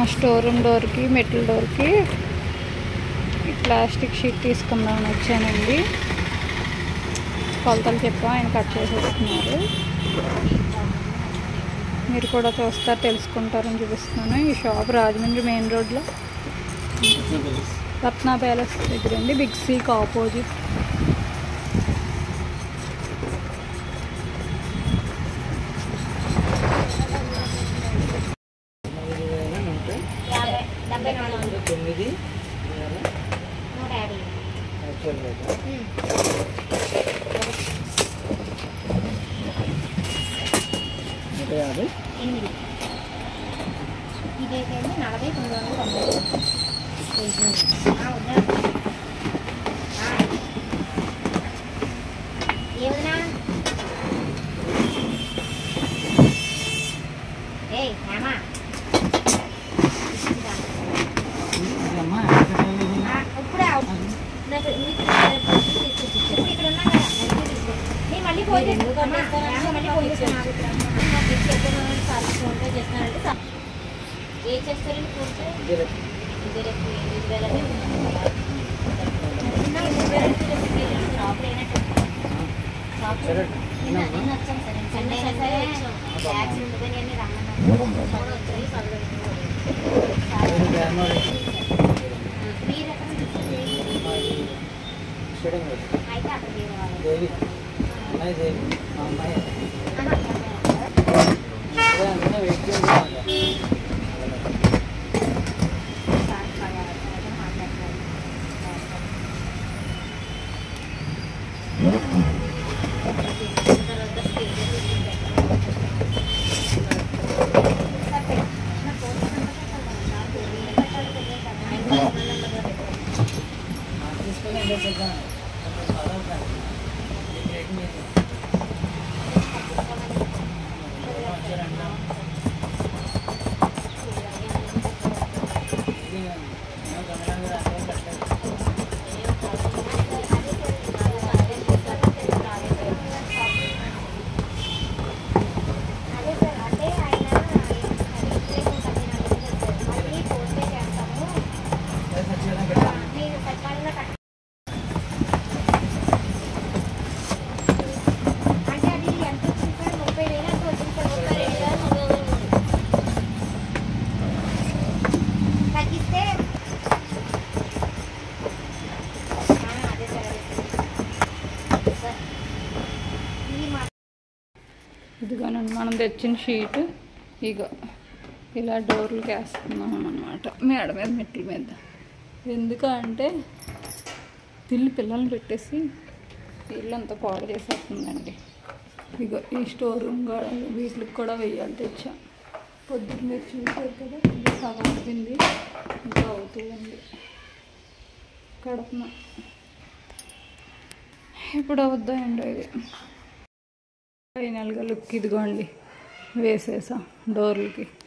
మా store room డోర్కి metal డోర్కి ఈ ప్లాస్టిక్ షీట్ తీసుకుందామని వచ్చానండి కొలతలు చెప్పాం ఆయన కట్ చేసి వస్తున్నారు మీరు కూడా చూస్తారు తెలుసుకుంటారని చూపిస్తున్నాను ఈ షాప్ రాజమండ్రి మెయిన్ రోడ్లో రత్న ప్యాలెస్ దగ్గర అండి బిగ్ సీక్ ఆపోజిట్ ఐదు వేల నూట యాభై డెబ్బై నాలుగు తొమ్మిది వేల నూట యాభై యాక్చువల్ రేట్ ఉమ్. నూట యాభై ఎనిమిది ఇదైతే నలభై తొమ్మిది వందల తొంభై ఆ, వద్దా ఆ. ఏ వదినా ఏయ్ హేమా ఇదా. అమ్మా ఆ, ఇప్పుడే అవుట్. నాకు మీకు తీసుకొచ్చి ఇక్కడ ఉన్నా కదా నాకు తీసుకో. నేను మళ్ళీ ఫోన్ చేస్తాను అమ్మా, మళ్ళీ ఫోన్ చేస్తాను ఏ చేస్తారని ఫోన్పే ఇదే రేపు ఎనిమిది వేలని నిన్న ఎనిమిది వేలని రేపు కేజీలు షాపులో అయినట్టు షాపులో సరే. నిన్న నిన్న వచ్చాం సార్ నేను సండే అయినా సరే ట్యాక్సీ ఉండిపోయి నేను రమ్మన్నాను ఫోన్ వచ్చి పదవి మీరు ఎక్కడ నుంచి అయితే అక్కడికి రావాలి దేవి అమ్మాయి దేవి మా అమ్మాయి ఆహా, అదే అందుకనే వెయిట్ చేయండి సార్ పర్వాలేదు, తర్వాత మాట్లాడతాను. తర్వాత స్టేజ్ చేసి సార్ పెట్ట- నా ఫోన్ నెంబర్ పెట్టాలి కదా, సార్ పెట్టాలి తెలియదు కదా. ఆయన ఫోన్ నెంబర్ కూడా పెట్టాలి. తీసుకొని ఎంజాయ్ చేద్దాం చదవద్దాం రేట్ మీద ఇది నేను కన్నడ అర్థం కట్టలేదు అదే సార్ అంటే ఆయన రిజిస్ట్రేషన్ కట్టిన మళ్ళీ ఫోన్ పే చేస్తాము అదే సచ్చిదాన్ని పెట్టాను మీరు సచివాలయంలో కట్ అంటే అది ఎంత వచ్చింది సార్ ముప్పై వేలు ఎంత వచ్చింది సార్ ముప్పై రెండు వేల మూడు వందలు తగ్గిస్తే ఆ, అదే సార్ అదే సార్ ఇది మా ఇదిగోనండి మనం తెచ్చిన షీట్ ఇగో ఇలా డోర్లకి వేస్తున్నాం అనమాట మేడ మీద మెట్ల మీద ఎందుకంటే పిల్లి పిల్లల్ని పెట్టేసి ఇల్లంతా పాడు చేసేస్తుందండి ఇగో ఈ స్టోర్ రూమ్ గోడలు వీటికి కూడా వెయ్యాలి తెచ్చాం పొద్దున్న మీరు చూసారు కదా ఇది సగం అవుతుంది ఇంకా అవుతుంది కడుపున ఇప్పుడు అవుద్దాయండి ఇది ఫైనల్గా లుక్ ఇదిగోండి వేసేసా డోర్లకి